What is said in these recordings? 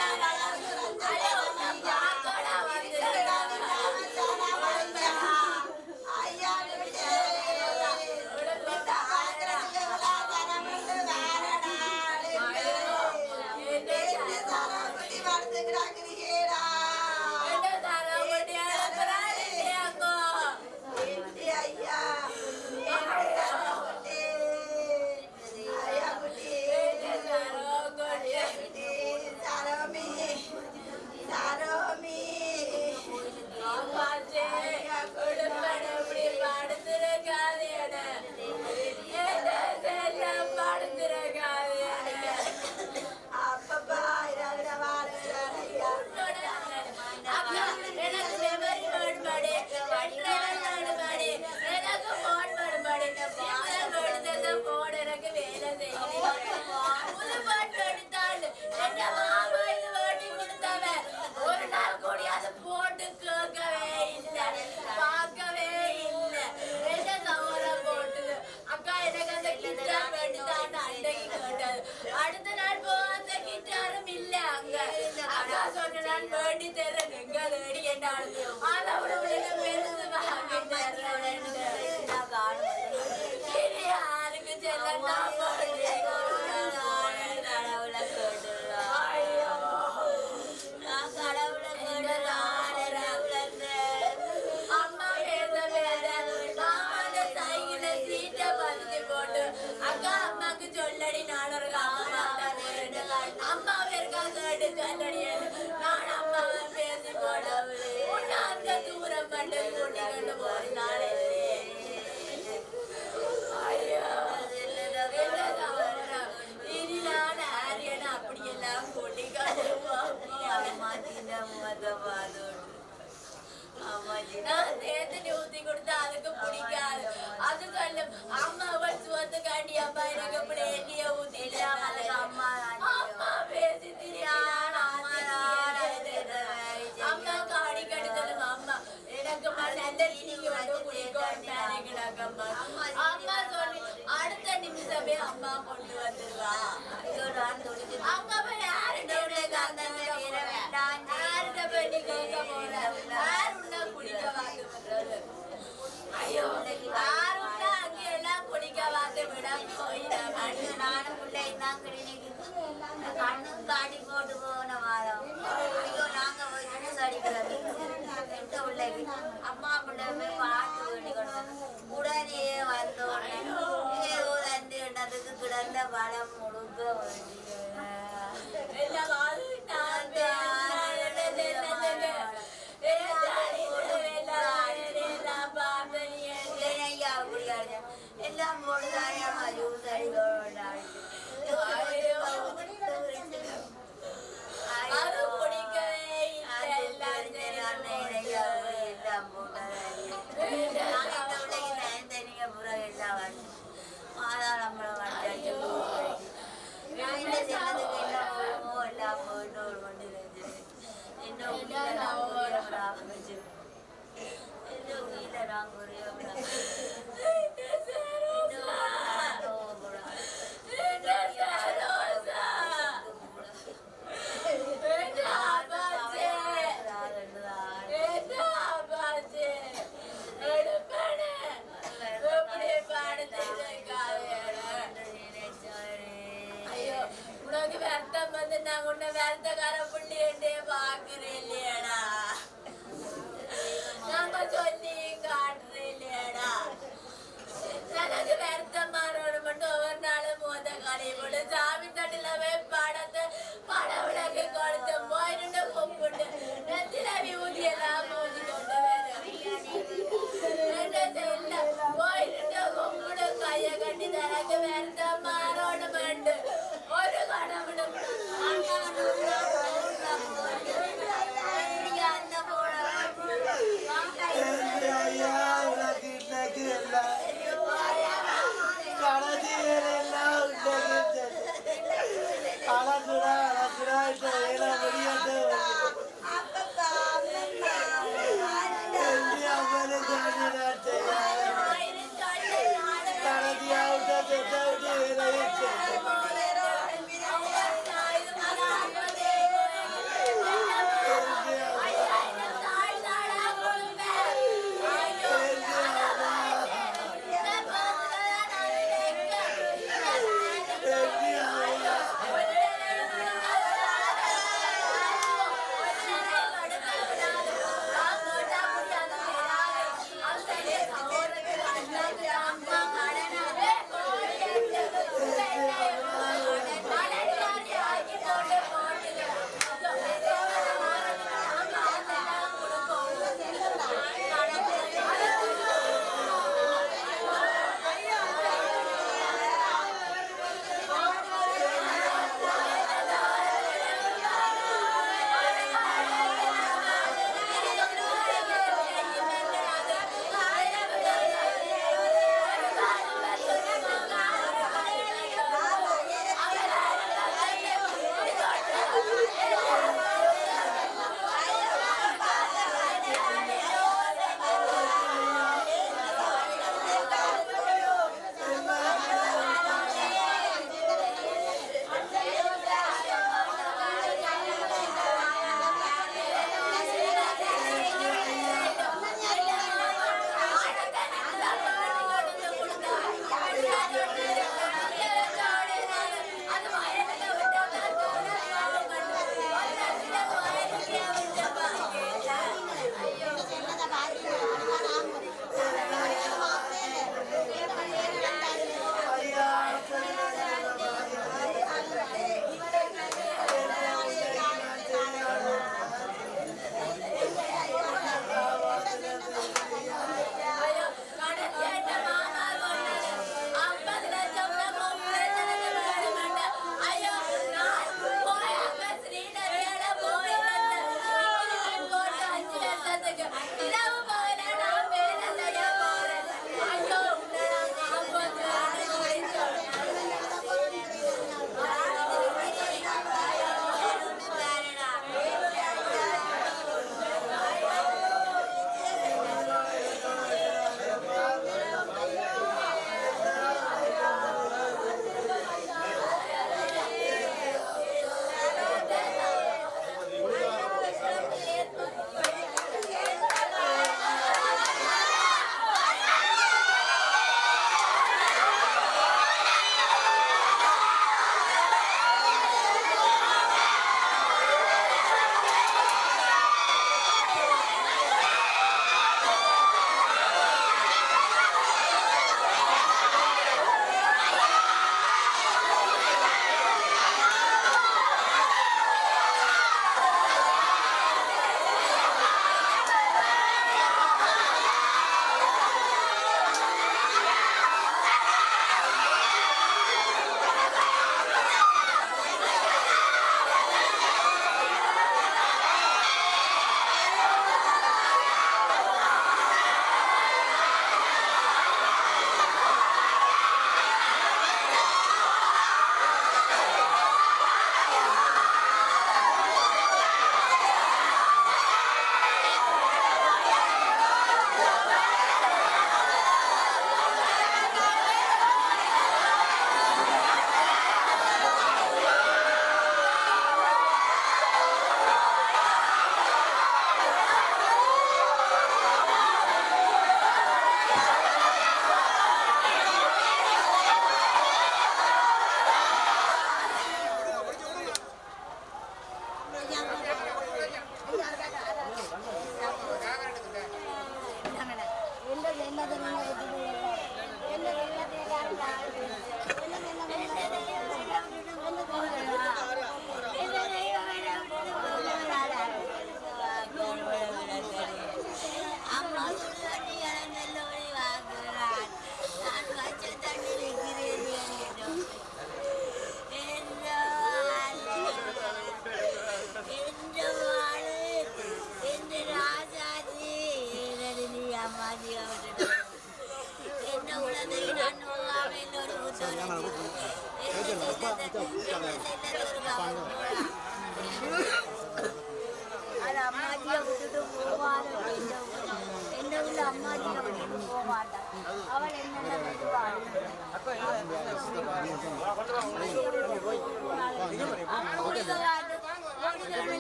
ஒரு நாள் கூடி அதை போட்டு கேட்கவே இல்லை பார்க்கவே இல்லை என்ன சவரம் போட்டுது அக்கா எனக்கு அந்த கிட்டார் வேண்டிதான் அன்றைக்கு கேட்டது அடுத்த நாள் போ அந்த கிட்டாரும் இல்ல அங்க அக்கா சொன்ன நான் வேண்டி தரேன் எங்க தேடி என்னாலும் அதை விட உடனே பெருசு வாங்கி தரேன் இனி யாருக்கு செல்ல நான் ஐயோ அம்மா பேச வேற மாமாண்ட சைக்கிள சீட்டை பதிச்சு போட்டு அக்கா அம்மாக்கு சொல்லடி நான் ஒரு அம்மா அம்மா இருக்கா கேட்டு சொல்லடி நான் அம்மாவை பேசி போட உன்னை அந்த தூரம் மட்டும் கூட்டி கொண்டு போறாளே ஐயோ என்ன சவரம். இனி நான் ஆரியனை அப்படியெல்லாம் கூட்டி கொண்டு நான் சேர்த்து ஊத்தி கொடுத்தா அதுக்கு பிடிக்காது அது சொல்லும் அம்மா அவள் சுவத்து காண்டி அம்மா எனக்கு இப்படி எண்ணிய ஊத்தி அம்மா அம்மா பேசி திரியான் அம்மா காடி கடிச்சலும் அம்மா எனக்கு நல்ல நீங்க வந்து குடிக்கோம் அம்மா சொல்லி அடுத்த நிமிஷமே அம்மா கொண்டு வந்துருவா அங்க போய் யாருடைய யாருடைய பண்ணி கேட்க போற யார் உன்னை குடிக்க வாங்க வர்றது ஐயோ யார் உன்னை அங்க எல்லாம் குடிக்க வாங்க விட போய் நானும் பிள்ளையும் தான் கிளினிக்கு கண்ணும் காட்டி போட்டு போன வாரம் ஐயோ நாங்க போய் ஜூஸ் அடிக்கிறது எந்த பிள்ளைக்கு அம்மா பிள்ளை போய் பாட்டு வேண்டி கொண்டு வந்தோம். உடனே வந்தோம் ஏதோ தண்டு எண்ணத்துக்கு கிடந்த பழம் முழுக்க வேண்டிய எல்லாம் ஆளு நான் தான் என்ன என்ன எல்லாம் பார்த்தேன் ஐயா அப்படி அடிச்சேன். எல்லாம் போடுதானே ஜூஸ் அடிக்கணும் அது குடிக்கவே இல்லை எல்லாம் எல்லாம் போட்டு மாதாளம்பழம் வந்தாச்சு நான் இந்த சின்னதுக்கு எல்லாம் போடுமோ எல்லாம் போட்டு ஒரு வண்டி இன்னும் கீழே நான் ஒரு வச்சு இன்னும் கீழே நான் ஒரு உனக்கு வருத்தம் வந்து நான் உன்னை வருத்தக்கார புள்ளியண்டே பாக்குறேன் இல்லையாடா நாங்க சொல்லி காட்டுறேன் இல்லையாடா எனக்கு வருத்தமானோட மட்டும் ஒவ்வொரு நாளும் மோத கடையை போட்டு சாமி தட்டுல போய் படத்தை பட விளக்கு கொடுத்து போயிட்டு கும்பிட்டு நெத்தில விபூதி எல்லாம் ஊதி கொண்டு வரும் என்ன செய்யல போயிட்டு கும்பிடு கைய கட்டி தனக்கு வருத்தமானோட மண்டு ஒரு கடவுளும் ஐயா உனக்கு இன்னைக்கு எல்லாம் கடைசி வேலையெல்லாம் உண்டாக்கிட்டு அழகுடா அழகுடா இந்த வேலை முடியாத எங்க அம்மனுக்கு நான் செய்ய கடைசியா விட்ட விட்டு வேலையை செய்ய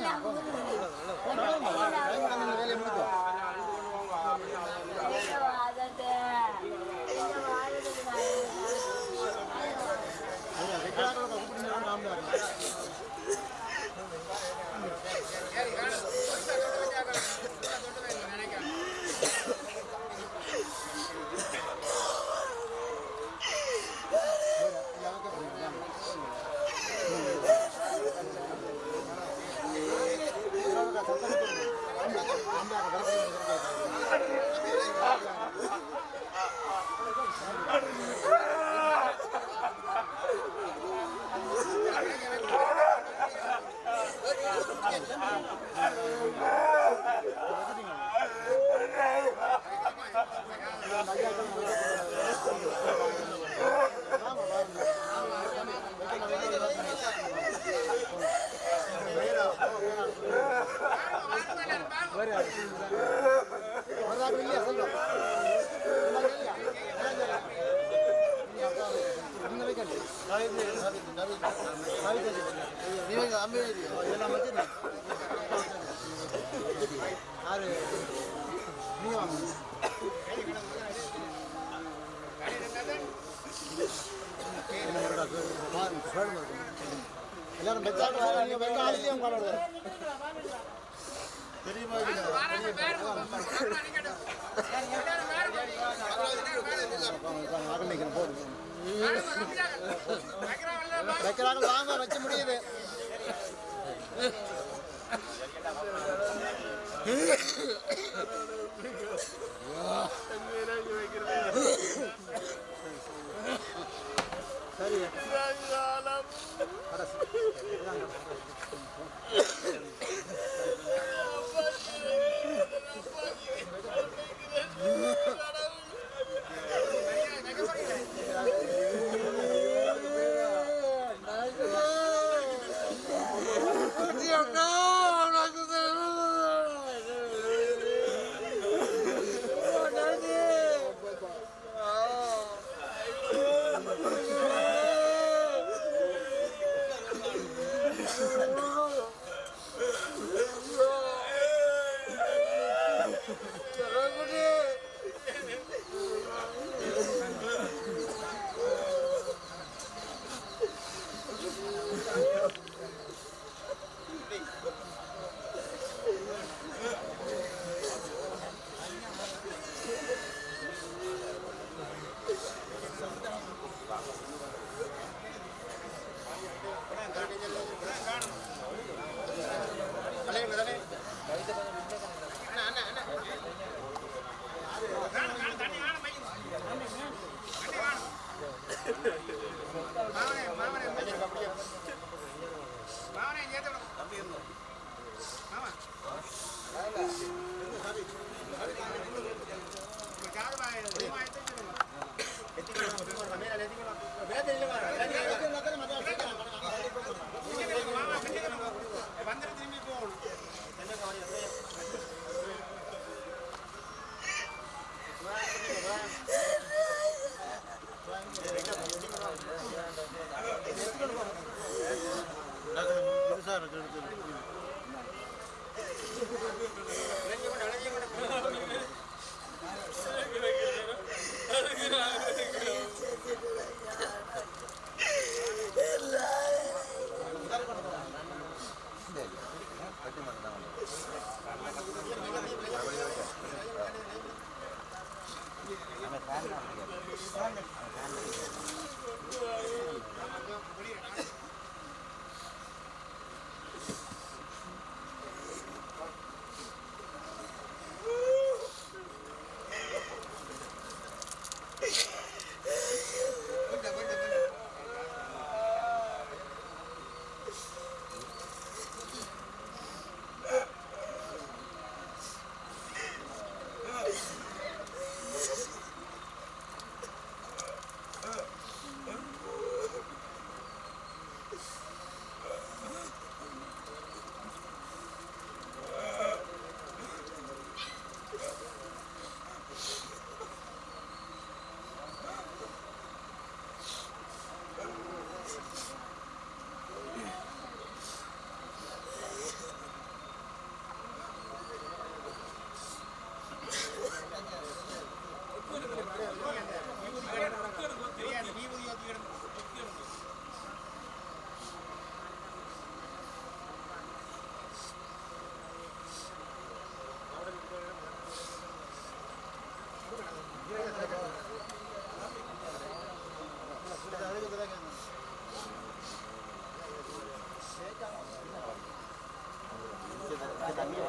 எல்லாரும் பெச்சாட்டு சார் நீங்க வெங்க ஆளுலயும் உட்கார தெரியுமா வைக்கிறாங்க வாங்க வச்ச முடியுது சரி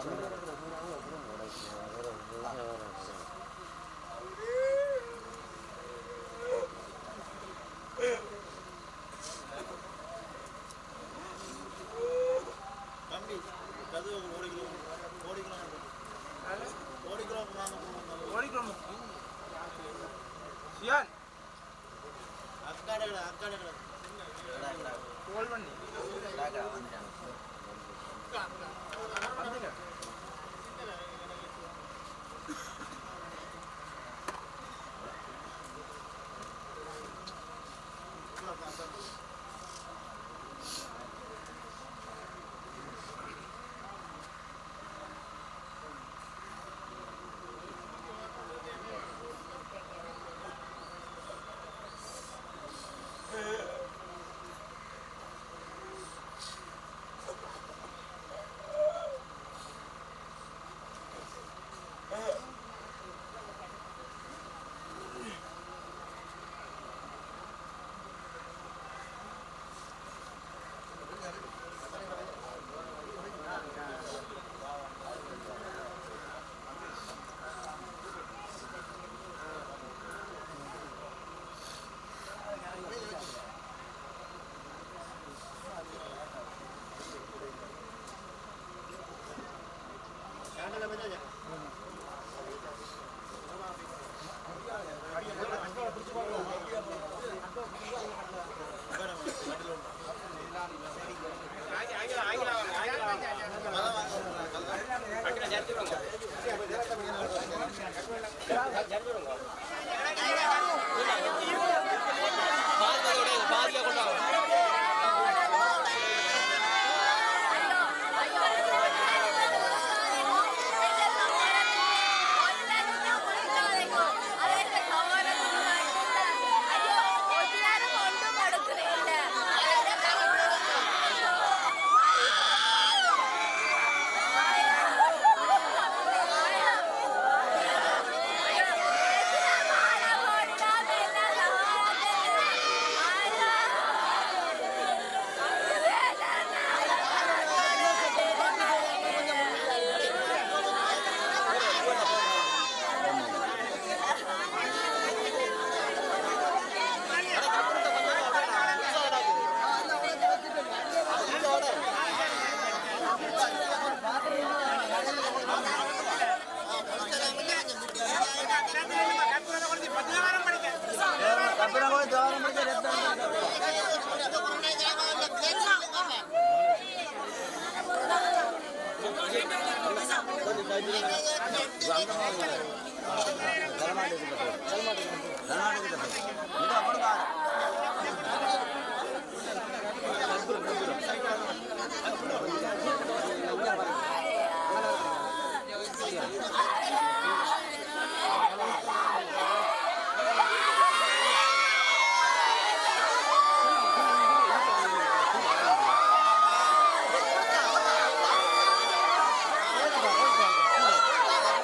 தம்பி கதவு ஓடிக்கிறோம் ஓடிக்கிறோம் ஓடிக்கிறோம் வாங்க ஓடிக்கிறோம் சியான் அக்காடை அக்காடை கோல் பண்ணி வந்துங்க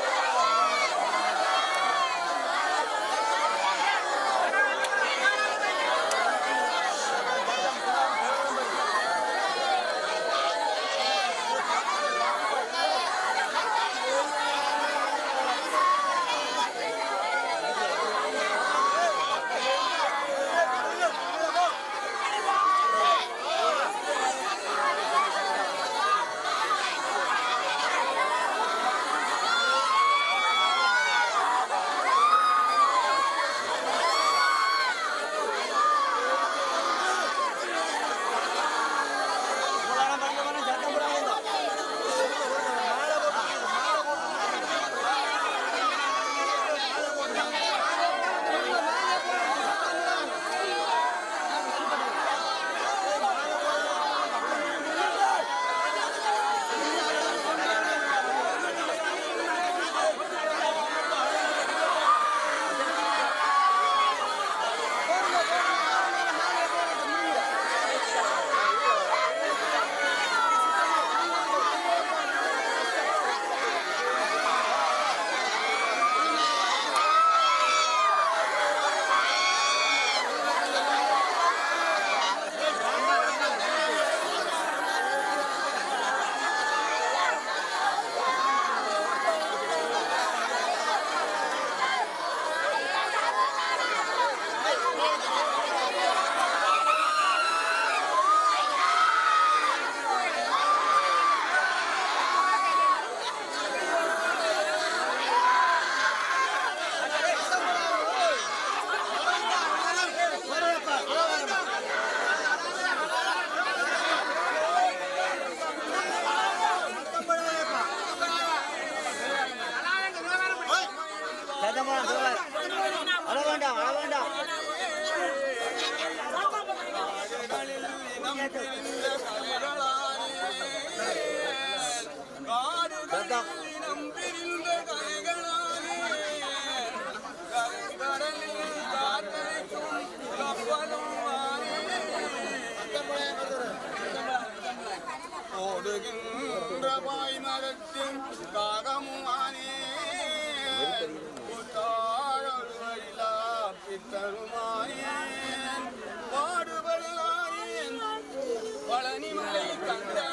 ஆ பாய் மரத்தின் காகமுமானே புத்தாரொருவரிலா பித்தருமானேன் பாடுபடுவானேன் பழனிமலை கண்டா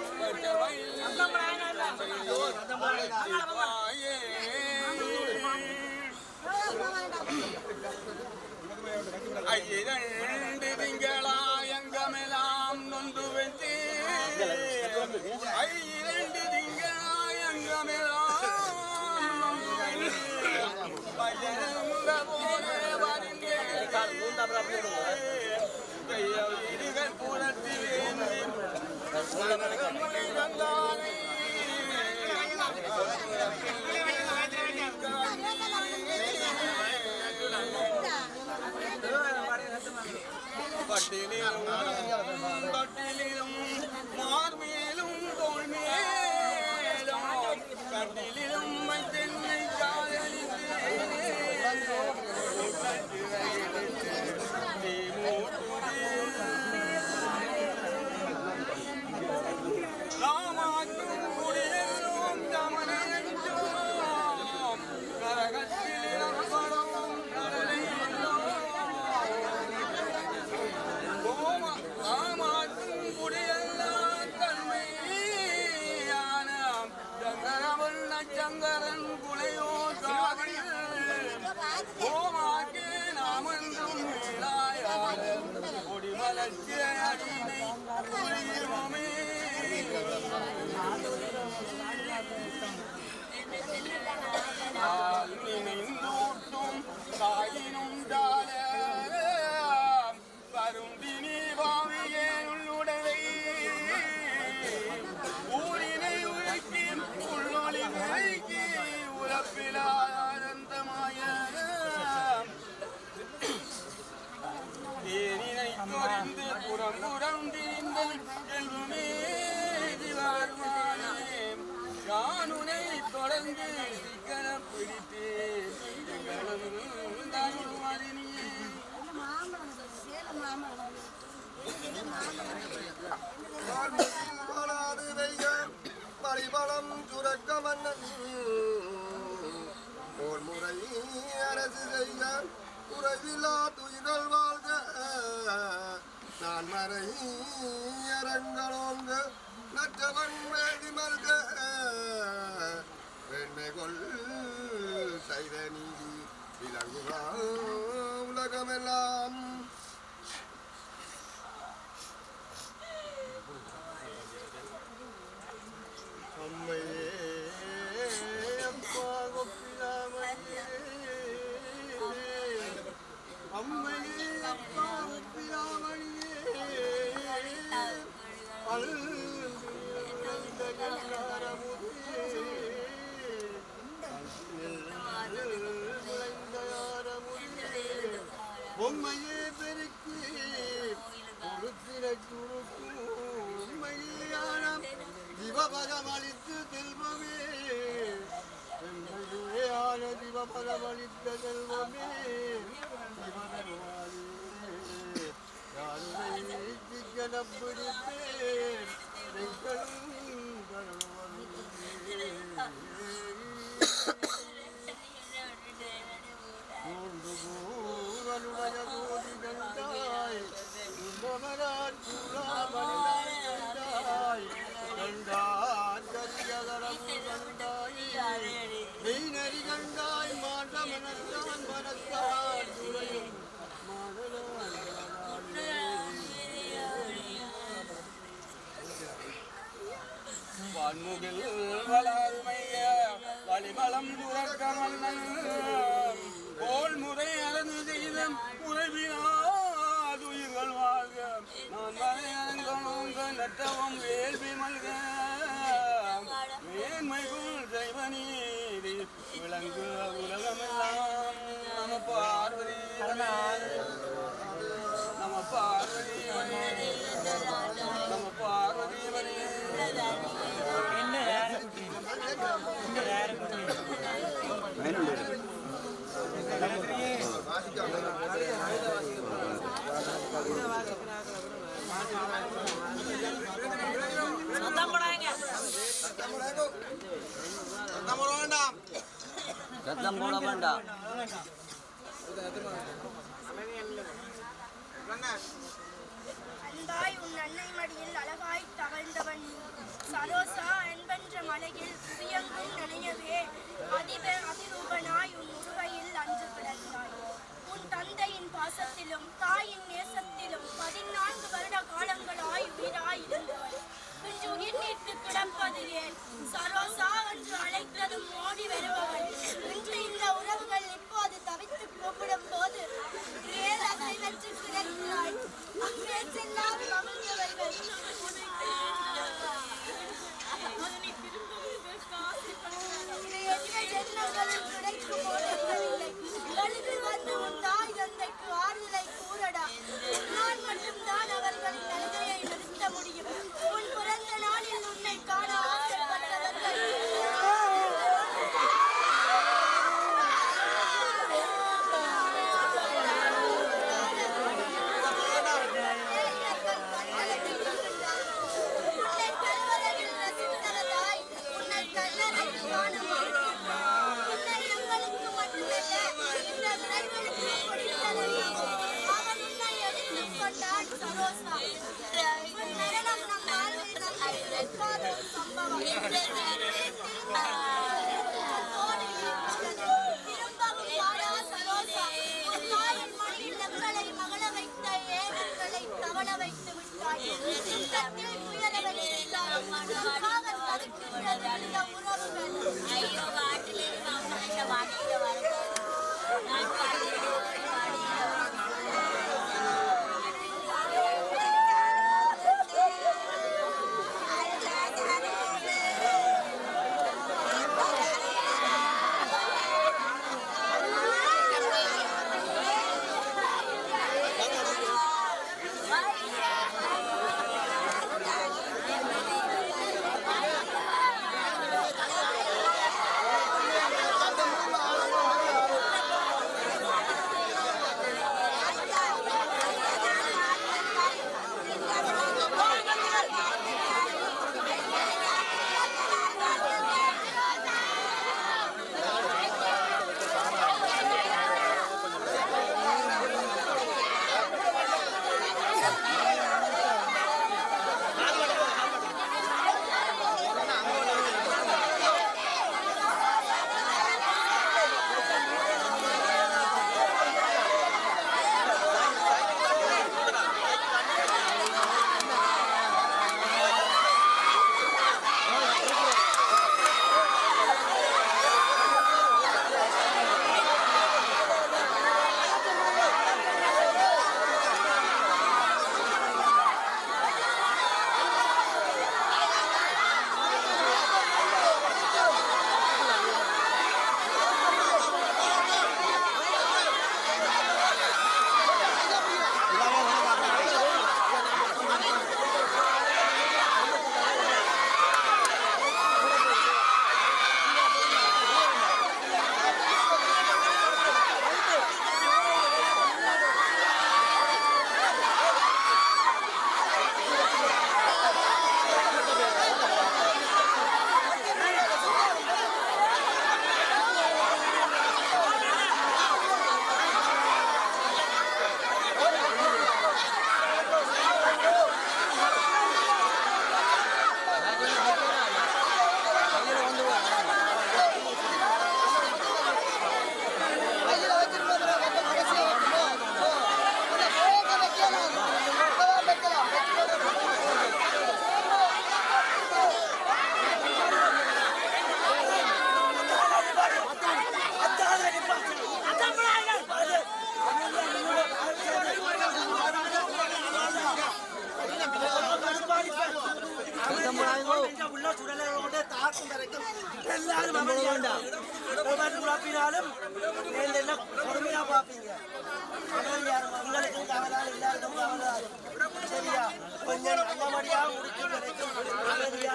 ஐரண்டு திங்களாயங்கமெல்லாம் நொந்து வெற்றி ஐரண்டு திங்களாயங்கமெல்லாம் நொந்து வெற்றி பஜனமுக போலே வருந்தேன் கையில் புலத்தி வேண்டி மனகமுலை கங்கானை பட்டினிலும் கட்டிலும் மார்மேலும் தோல்மேலும் கட்டிலும் தென்னை ராமாக்கும் குடியெல்லாம் தமனையென்றோம் நரகத்தில் இறப்படும் கடலை கோமா ஆமாக்கும் குடியெல்லாம் தன்மையான சங்கரவண்ண சங்கரன் குலையோ சாகில் கோமாக்கு நாமென்றும் மேலாயாத கொடி மலர்ச்சிய அடிமை புரியுமே நினைந்தூட்டும் தாயினும் ஜால வருந்தினி பாவியே உள்ளுடலை ஊரினை உருக்கி உள்ளொளி விலைக்கு உறப்பிலானந்தமாய தேனினை துறந்து புறம் புறம் திரிந்த செல்வமே திவார்மானே யானுனை தொடர்ந்து சிக்கன பிடித்தேன் எங்களும் தருமதினியே பரிபலம் சுரக்க மன்னன் போர் முறை அரசு செய்ய குறைவில்லா துயிர்கள் வாழ்க நான் மறை அரங்களோங்க நற்றவன் வேதி மல்க வெண்மை கொள் செய்த நீதி விளங்குகா உலகமெல்லாம் அம்மையே அப்பா ஒப்பிலாமையே அம்மையே அப்பா ஒப்பிலாமையே பொம்மையே பெருக்கி கொடுத்திர சுருக்கும் உண்மையான சிவபதம் அளித்து செல்வமே செம்மையான சிவபதம் அளித்த செல்வமே சிவபெருமானே யாருனை சிக்கனம் பிடித்தேன் எங்களும் கருவமே மூன்று பூவனுடைய கோடி கண்டாய் உன்னமரான் சூழாமணிதான் கண்டாய் கண்டான் கரியகரம் கண்டாய் மெய்நெறி கண்டாய் மாண்டமனத்தான் மனத்தான் துறையும் வான்முகில் வளருமைய வழிபலம் துறக்க மன்னன் போல் முறை அறந்து செய்த உறவினாதுயிர்கள் வாழ்க நான் வரையங்க நட்டவம் வேள்வி மல்க மேன்மைக்குள் செய்வ நீதி விளங்கு உலகமெல்லாம் நம பார்வதி நம பார்வதி நம பார்வதி சத்தம் போடாங்க சத்தம் போட வேண்டாம் அன்பாய் உன் அன்னை மடியில் அழகாய் தவழ்ந்தவன் நீ சரோசா என்பென்ற மலையில் புவியங்கும் நினையவே அதிப அதிரூபனாய் உன் உருவையில் அன்று கிடந்தாய் உன் தந்தையின் பாசத்திலும் தாயின் நேசத்திலும் பதினான்கு வருட காலங்களாய் உயிராய் இருந்தவள் இன்று உயிர் நீத்து கிடப்பது ஏன் சரோசா என்று அழைத்ததும் ஓடி வருபவள் இன்று இந்த உறவுகள் இப்போது தவித்து கூப்பிடும் போது ஏன் அசைவற்று கிடக்கிறாய் அங்கே செல்லாது கவிழ்ந்தவர்கள் இது எத்தனை ஜென்மங்களில் கிடைக்கும் போதறியவில்லை. எழுந்து வந்து உன் தாய் தந்தைக்கு ஆறுதலை கூறடா. நான் மட்டும்தான் அவர்களின் அழுகையை நிறுத்த முடியும். உன் பிறந்த நாளில் உன்னை காண ஆசைப்பட்டவர்கள் உன்னை கல்வரையில் ரசித்தவதாய், உன்னை கல்லறையில் காண மறுக்கிறோம். உன்னை எங்களுக்கு மட்டுமல்ல, இந்த விரைவுகளுக்கு கொடுத்ததெல்லாம். அவன் உன்னை எடுத்துக் கொண்டான் சரோசா. உன் மரணம் நம் வாழ்வில் நம்மை இழக்காத ஒரு சம்பவம். தோடு இருக்கிறது. திரும்பவும் வாடா சரோசா. உன் தாயின் மடியில் எங்களை மகள வைத்த ஏனங்களை தவள வைத்து விட்டாய். துன்பத்தில் துயர வைத்தாய். நமக்காக தடுக்கின்றது இந்த உறவுகள். ஐயோ காட்டில் இருக்கு அம்மா இந்த வண்டியில வருது நான் வண்டியில வண்டியில உள்ள சுடலோட தாக்கும் வரைக்கும் எல்லாரும் வேண்டாம் குழப்பினாலும் எல்லாம் பொறுமையா பார்ப்பீங்க உங்களுக்கும் கவலால் எல்லாருக்கும் கவலால் சரியா கொஞ்சம் நல்லபடியா முடிக்கும் வரைக்கும் அமைதியா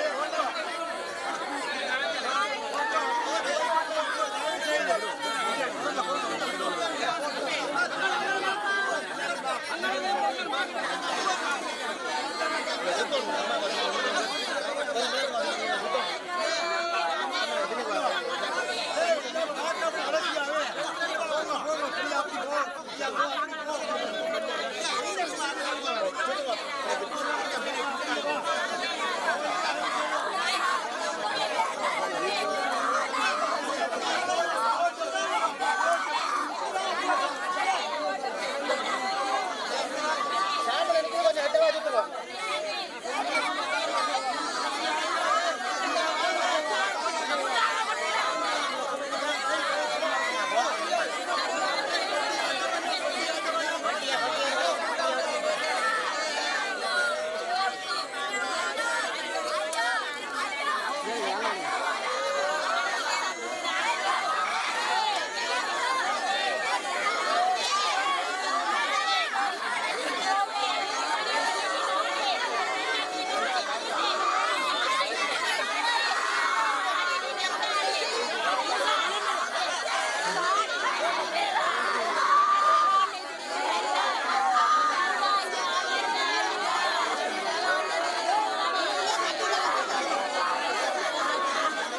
Thank you. ஆ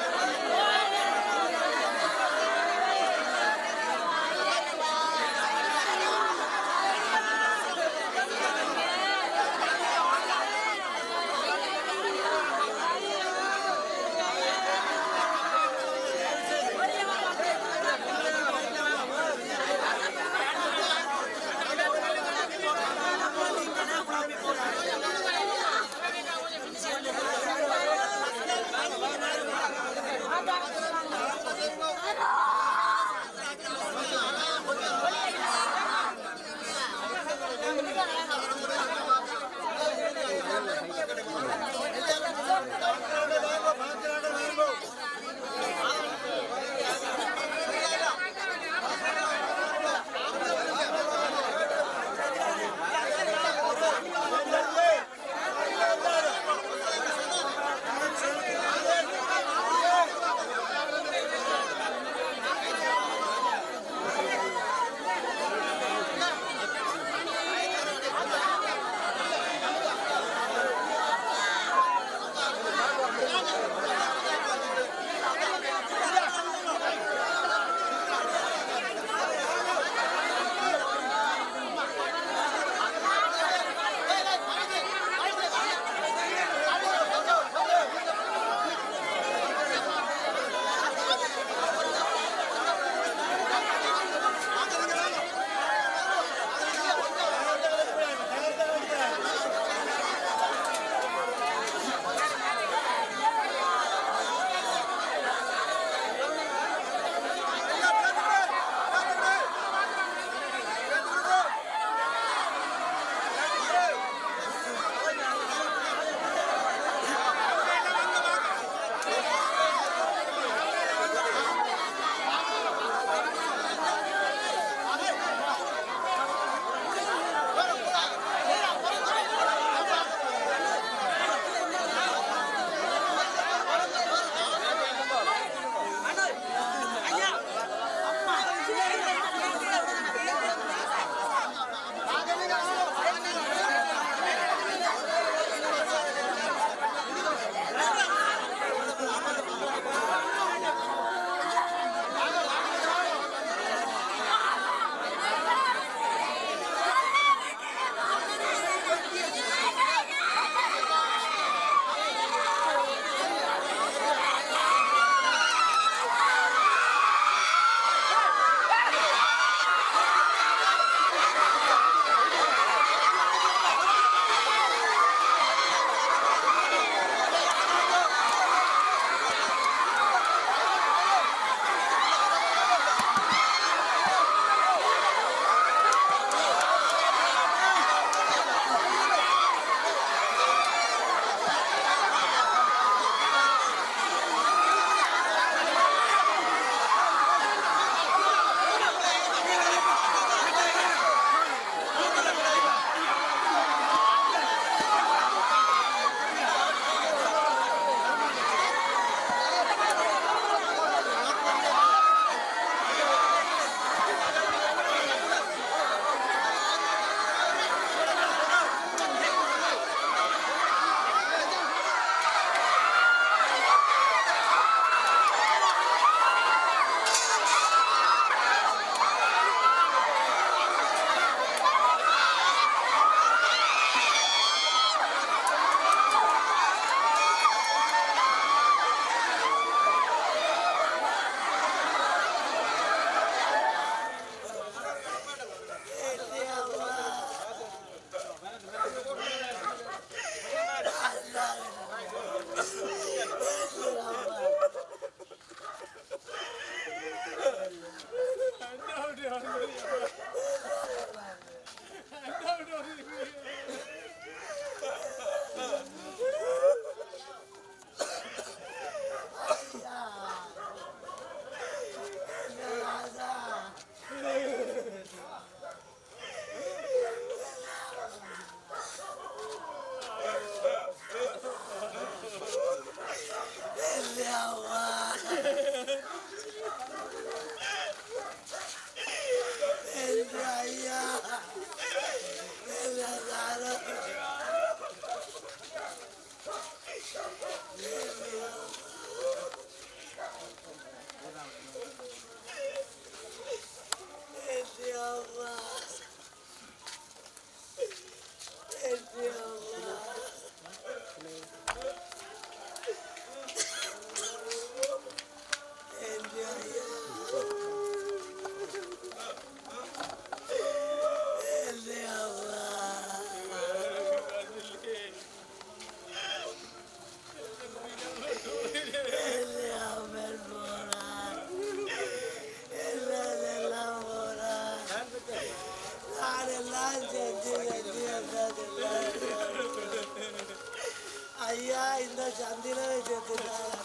சந்தில வச்சு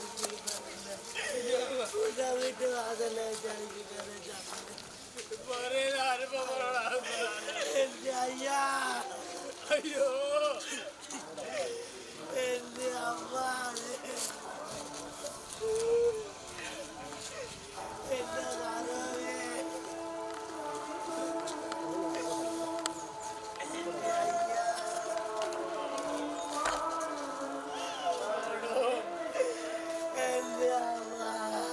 வீட்டு வாசல்ல வச்சு அனுப்பிட்டாரு ஐயா ஐயோ எந்த அம்மா என்ன மகவே எந்த அம்மா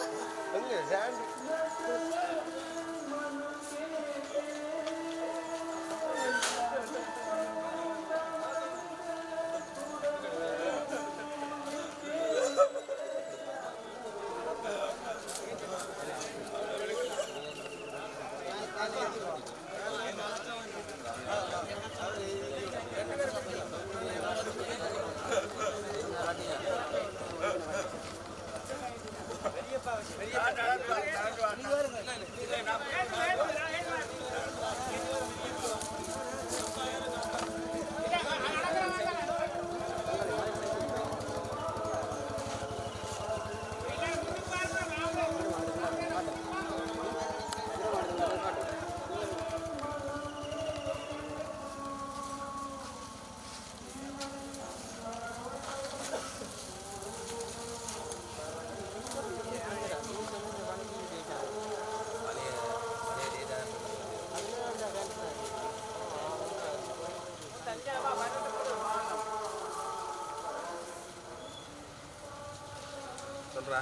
சொல்றா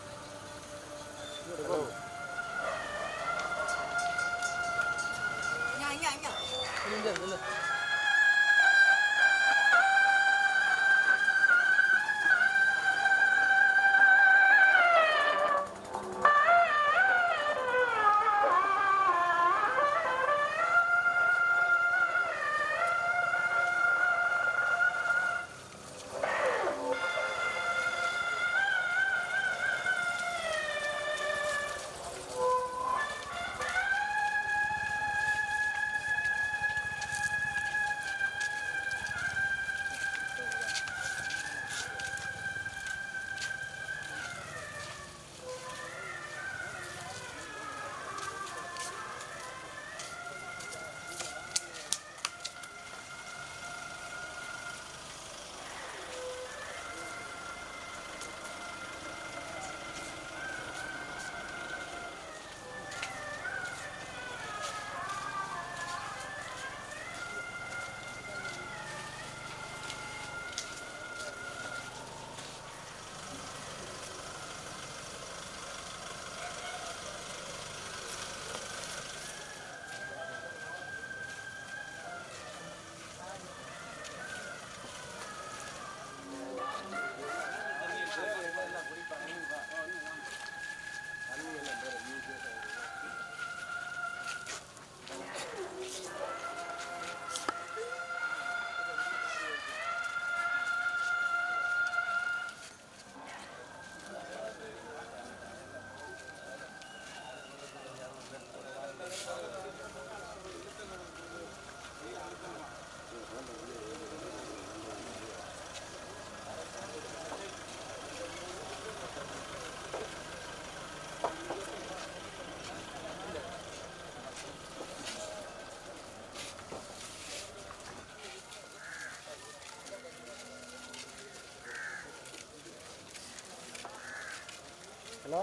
ஹலோ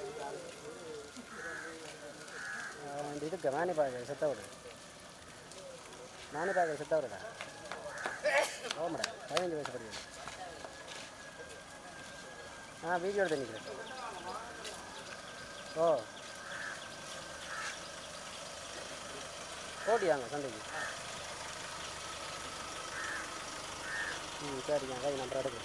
ಇದಕ್ಕೆ ಮಾನಿ ಪಾಕ ಸತ್ತವ್ರು ಮಾನಿ ಪಾಕ ಸತ್ತವ್ರಲ್ಲ ಓ ಮೇಡ பதினஞ்சு வயசு படிக்கிறது ஆ வீடியோ எடுத்து நிற்கிறேன் ஓ போட்டியாங்க சந்தைக்கு ம் சரிங்க கை நம்பர் எடுக்கிறேன்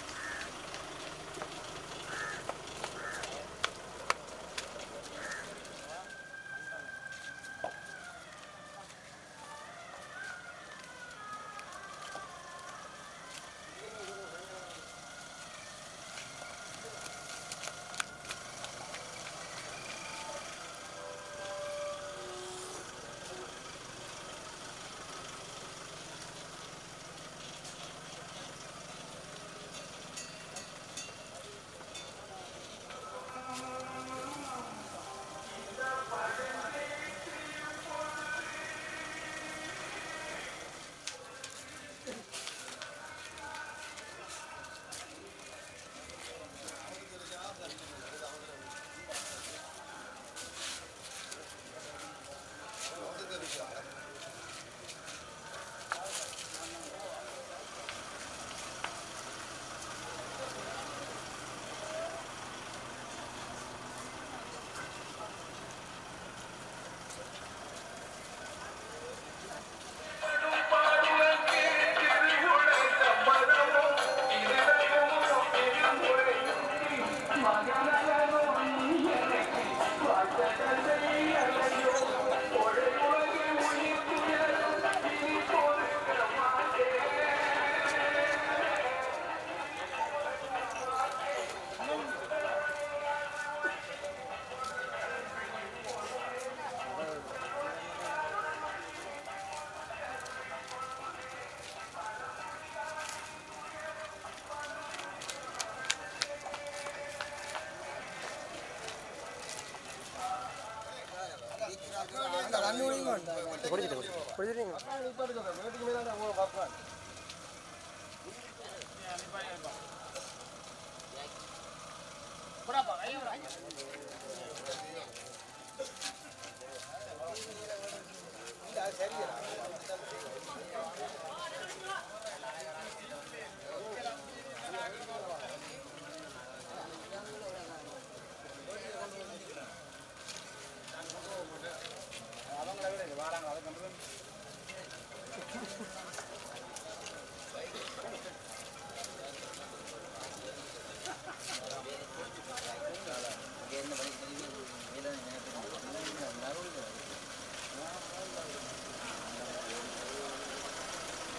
ஆ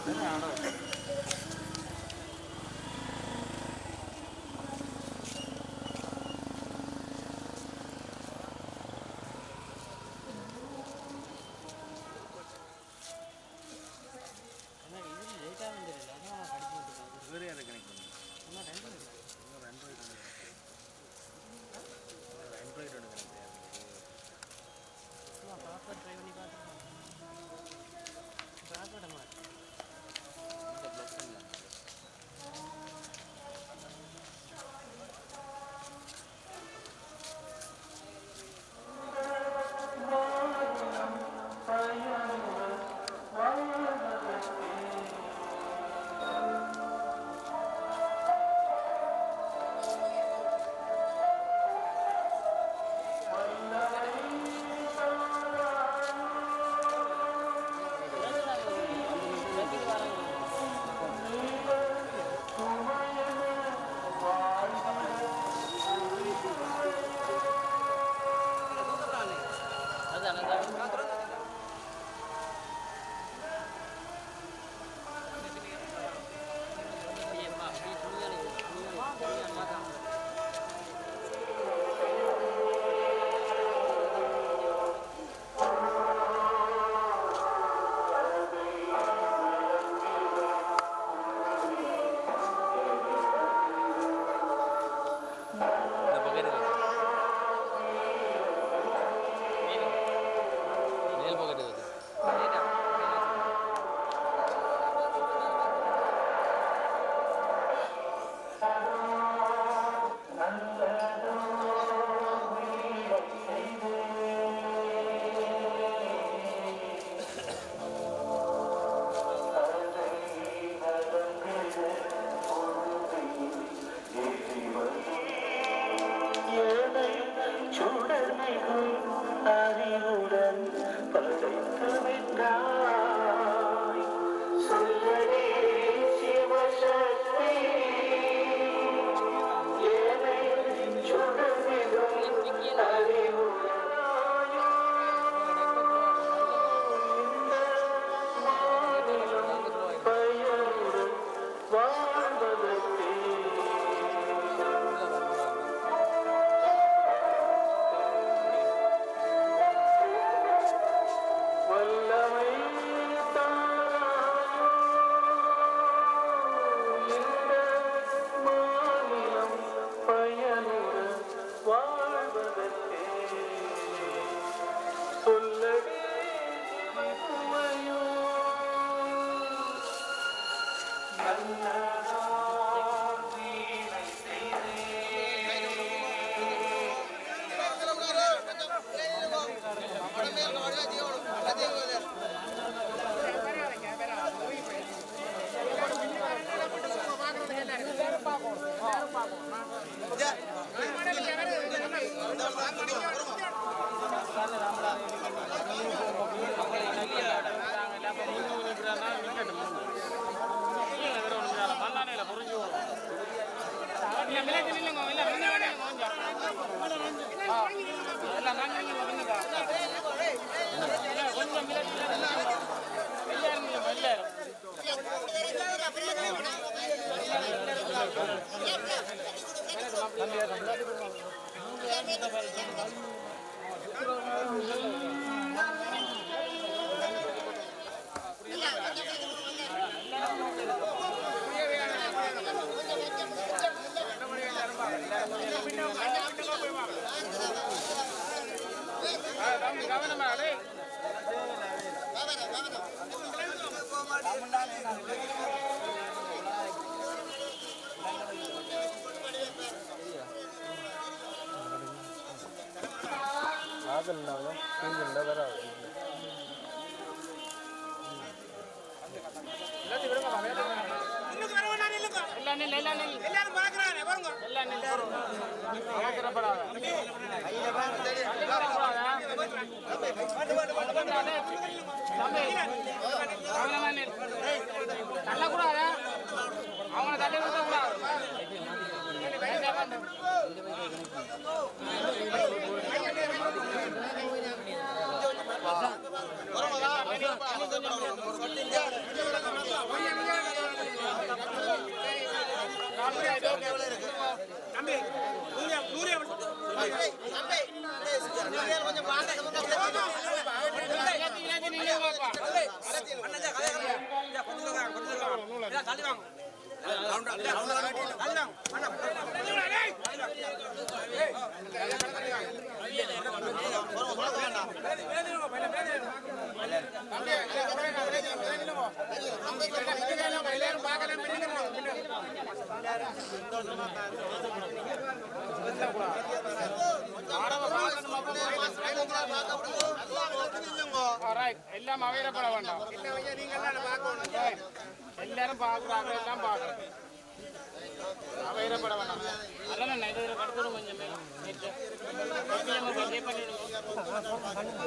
வேறு யாரை கனெக்ட் பண்ணுங்க இன்னும் ரெண்டு இன்னும் ரெண்டு ஆண்ட்ராய்டு ஒன்று கனெக்ட் இந்த ப்ளஸ் பண்ணலாம் இந்த பக்கம் இருக்கு மேல் பக்கம் இருக்கு அறிவுடன் படைத்து விட்டாய் சொல்லடி சிவசக்தி ஏனை சுடர்மிகும் அறிவுடன் இந்த மாநிலம் பயனுடன் வாழ்வதற்கு வல்லமை தாராயோ இந்த மாநிலம் பயனுடன் வாழ்வதற்கே சொல்லடி சுவையோ நல்லதாம் வீணை வரோம் எல்லாம் அவையிடப்பட வேண்டாம் எல்லாரும் பார்க்குறாங்க எல்லாம் பார்க்குறேன் அவையிடப்பட வேண்டாம் அதெல்லாம் நான் இதில் கடத்துடும் கொஞ்சம் மேலும் நேற்று பே பண்ணிவிடுங்க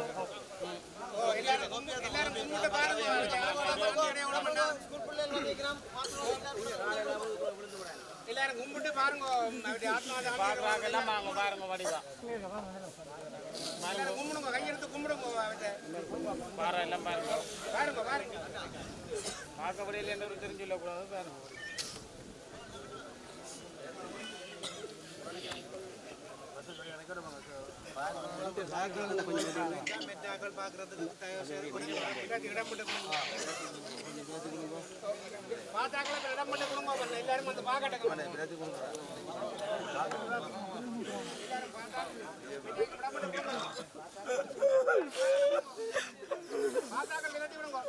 எல்லாரும் கும்பிட்டு பாருங்க அப்படி ஆத்மாதான் பார்க்குறாங்க எல்லாம் வாங்க பாருங்க வடிவா எல்லாரும் கும்பிடுங்க கையெடுத்து கும்பிடுங்க அவர்கிட்ட. பாரு எல்லாம் பாருங்க பாருங்க பாருங்க பார்க்கபடியில் எந்த ஒரு தெரிஞ்சு சொல்லக்கூடாது பாருங்க மெட்டாக்கள் பார்க்கறதுக்கு தயவு செய்து கொஞ்சம் எல்லாத்தையும் இடம் பண்ணி கொடுங்க. பார்த்தாக்கள் அப்புறம் இடம் பண்ணி கொடுங்க அப்புறம் எல்லாரும் வந்து பார்க்கட்டும் பார்த்தாக்கள் விரட்டி விடுங்க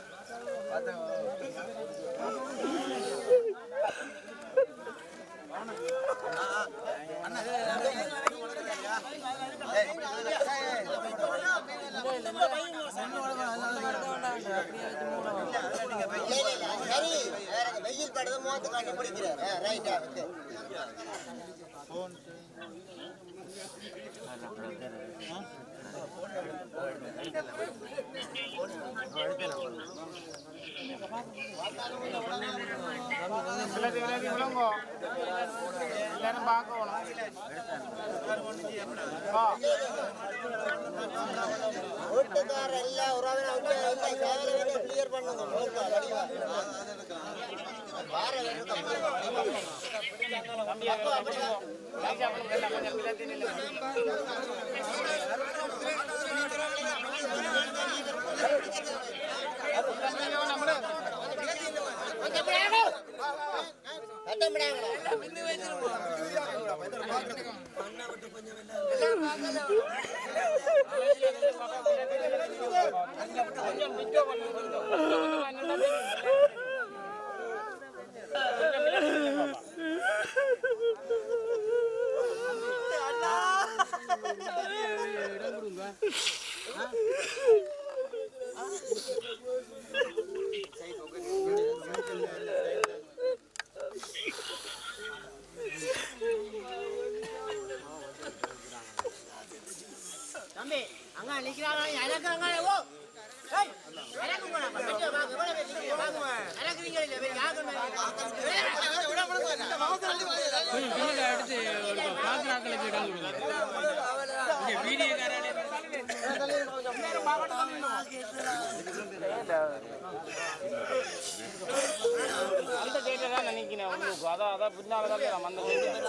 சரி வெயில் படுது மோத்து காட்டி பிடிக்கிறார் ரைட்டா எல்லாத்தையும் எல்லாத்தையும் விளங்கோ எல்லாரும் பார்க்கணும் வா வீட்டுக்கார எல்லா உறவினர் கிளியர் பண்ணுங்க நோக்கா வடிவா வார தம்பி அப்புறம் பிடிக்கும் லைட்டா அப்புறம் எல்லாம் கொஞ்சம் பிள்ளைத்தி நில்லுங்க கொஞ்சம் பிச்சோ பண்ணுங்க கொஞ்சம் கொஞ்சம் என்னடா தெரியும் கொஞ்சம் பிள்ளைத்தி நில்லுங்க பாப்பா. தம்பி அங்க நிக்கிறாங்க எனக்கு அங்க ஓ ஏய் எனக்கு போடா பச்சை வாங்க போடா வெச்சு வாங்க எனக்கு நீங்க இல்ல வேற யாருக்கு விட விட இந்த மகத்தள்ளி பின்னுக்கு அடுத்து ஒரு பாக்குறாக்களுக்கு இடம் கொடுங்க இங்க வீடியோக்காரனே அந்த டேட்டை தான் நினைக்கிறேன் உங்களுக்கு அதான் அதான் பின்னால தான் நான் அந்த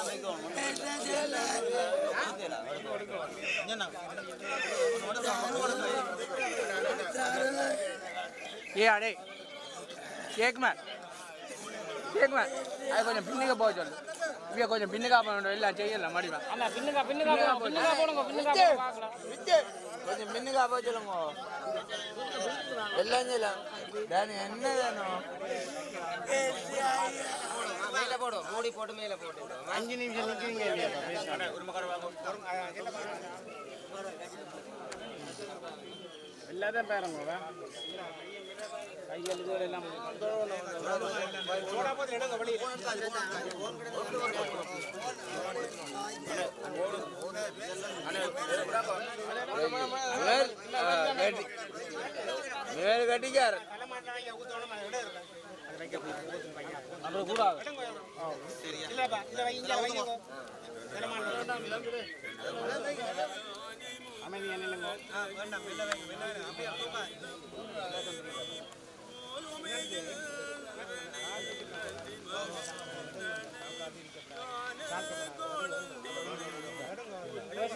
ஏ அடே கேக்குமே கேக்குமே அது கொஞ்சம் பின்னுக்கு போக சொல்லு இவங்க கொஞ்சம் பின்னுக்கா பண்ணணும் எல்லாம் செய்யலாம் மடிவா அண்ணா பின்னுக்கா பின்னுக்கா போடுங்க பின்னுக்கா போடுங்க பின்னுக்கா போடுங்க பார்க்கலாம் கொஞ்சம் பின்னுக்கா போக சொல்லுங்க எல்லாம் செய்யலாம் தானே என்ன வேணும் மேல போடும் மூடி போட்டு மேல போட்டு அஞ்சு நிமிஷம் நிற்கிறீங்க இல்லையா பேசுகிறேன் எல்லாத்தையும் பாருங்க கைகள் இதுவரை எல்லாம் மேல் கட்டிக்கார் அப்புறம் கூடாது இல்லப்பா இந்த வை இங்க வைங்க அமைதியா நில்லுங்க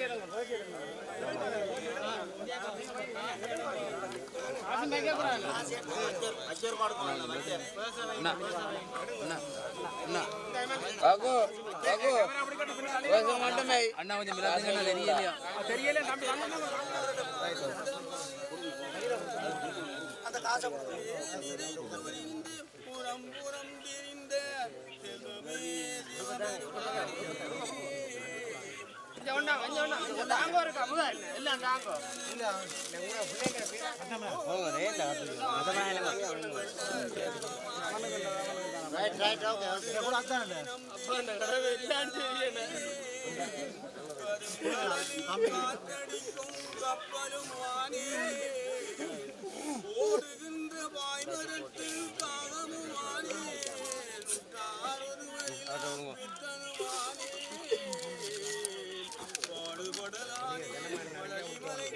அண்ணா அண்ணா அண்ணா அகோ அகோ பேச மாட்டோமே அண்ணா கொஞ்சம் மிராதுங்க தெரியலையா தெரியல தம்பி அந்த காசை புறம் புறம் தெரிந்த செல்வமே கொஞ்சம் ஒண்ணா கொஞ்சம் ஒண்ணா தாங்கோ இருக்கா முதல் எல்லாம் தாங்கோ ரைட் ரைட் ஓகே ஓகே கூட அதானே காத்தடிக்கும் கப்பலும் வானே ஓடுகின்ற பாய்மரத்தில் காகமும் வானே விட்டார் ஒருவரில் விட்டனும் வானே பாடுபடலானே மலை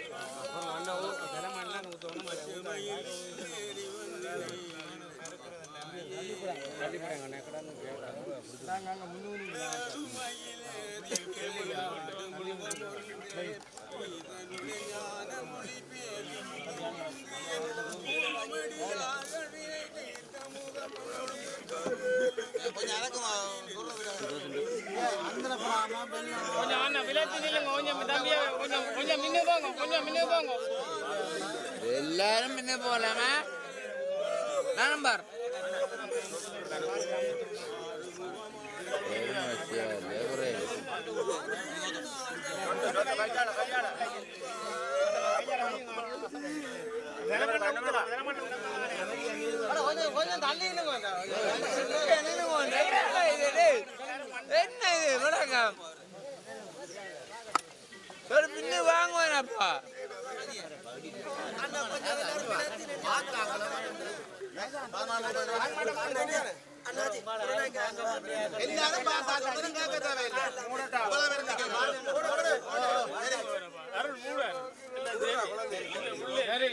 கொஞ்சம் அண்ணா விளையாட்டு நில்லுங்க கொஞ்சம் தம்பியா கொஞ்சம் கொஞ்சம் மின்னு போங்க கொஞ்சம் மின்னு போங்க எல்லாரும் முன்ன போலாமா நானும் பார் கொஞ்சம் கொஞ்சம் தள்ளி இல்லைங்க என்ன இது வணக்கம் ஒரு பின்னு வாங்குவேனப்பா எல்லாரும் பார்த்தாலும் கேட்க தேவையில்லை இவ்வளவு பேர் சரி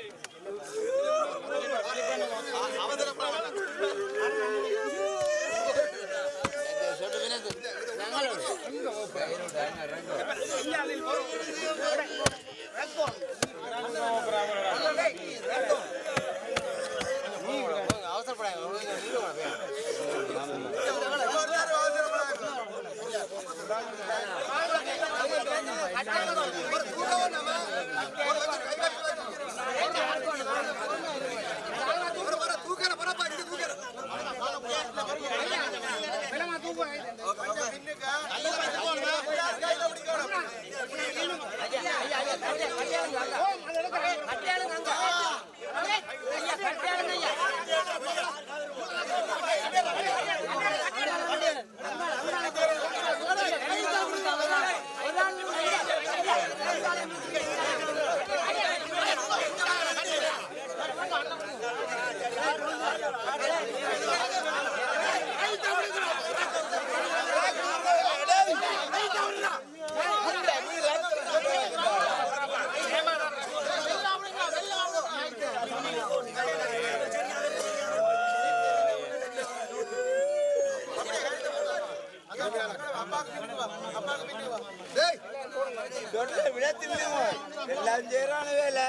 எல்லாம் செய்யறான வேலை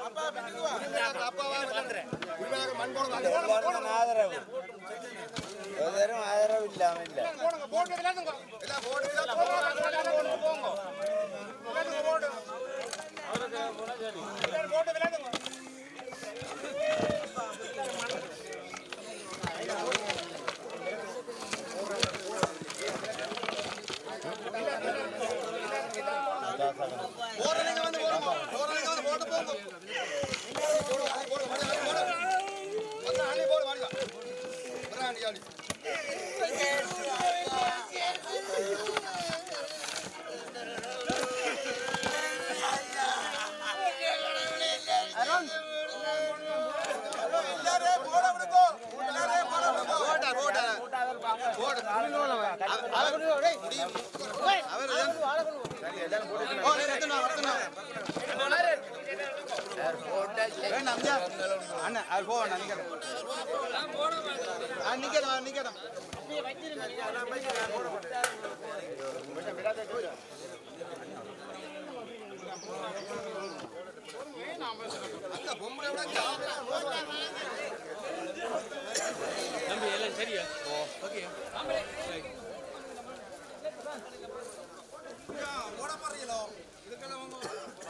ஆதரவு ஒருத்தரும் ஆதரவு இல்லாம இல்ல போட்டு விளையாடுங்க போங்க போட்டு விளையாடுங்க அண்ணா அது போவேன் நினைக்கிறேன் நிக்கிறேன் நிக்கிறேன் தம்பி எல்லாம் சரியா ஓ ஓகே ஓட பாருங்களோ இதுக்கெல்லாம்